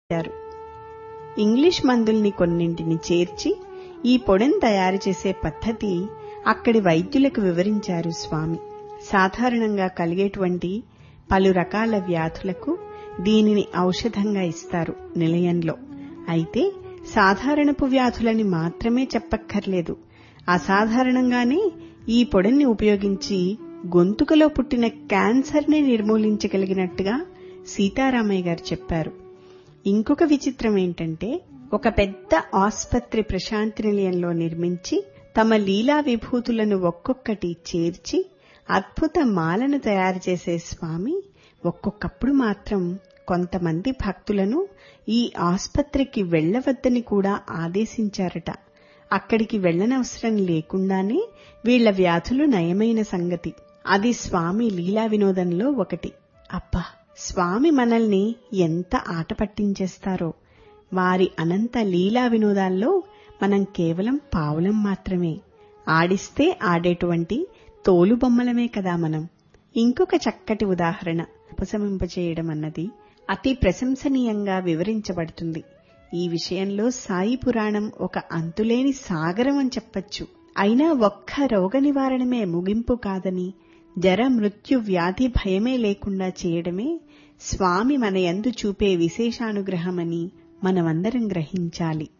చేశారు ఇంగ్లీష్ మందుల్ని కొన్నింటిని చేర్చి ఈ పొడిని తయారు చేసే పద్ధతి అక్కడి వైద్యులకు వివరించారు స్వామి సాధారణంగా కలిగేటువంటి పలు రకాల వ్యాధులకు దీనిని ఔషధంగా ఇస్తారు నిలయంలో అయితే సాధారణపు వ్యాధులని మాత్రమే చెప్పక్కర్లేదు అసాధారణంగానే ఈ పొడిని ఉపయోగించి గొంతుకలో పుట్టిన క్యాన్సర్ని నిర్మూలించగలిగినట్టుగా సీతారామయ్య గారు చెప్పారు ఇంకొక విచిత్రం ఏంటంటే ఒక పెద్ద ఆస్పత్రి ప్రశాంతి నిలయంలో నిర్మించి తమ లీలా విభూతులను ఒక్కొక్కటి చేర్చి అద్భుత మాలను తయారు చేసే స్వామి ఒక్కొక్కప్పుడు మాత్రం కొంతమంది భక్తులను ఈ ఆస్పత్రికి వెళ్లవద్దని కూడా ఆదేశించారట అక్కడికి వెళ్లనవసరం లేకుండానే వీళ్ల వ్యాధులు నయమైన సంగతి అది స్వామి లీలా వినోదంలో ఒకటి అబ్బా స్వామి మనల్ని ఎంత ఆట పట్టించేస్తారో వారి అనంత లీలా వినోదాల్లో మనం కేవలం పావులం మాత్రమే ఆడిస్తే ఆడేటువంటి తోలుబొమ్మలమే కదా మనం ఇంకొక చక్కటి ఉదాహరణ ఉపశమింపచేయడం అన్నది అతి ప్రశంసనీయంగా వివరించబడుతుంది ఈ విషయంలో సాయి పురాణం ఒక అంతులేని సాగరం అని చెప్పచ్చు అయినా ఒక్క రోగ నివారణమే ముగింపు కాదని జర మృత్యు వ్యాధి భయమే లేకుండా చేయడమే స్వామి మన యందు చూపే విశేషానుగ్రహమని మనమందరం గ్రహించాలి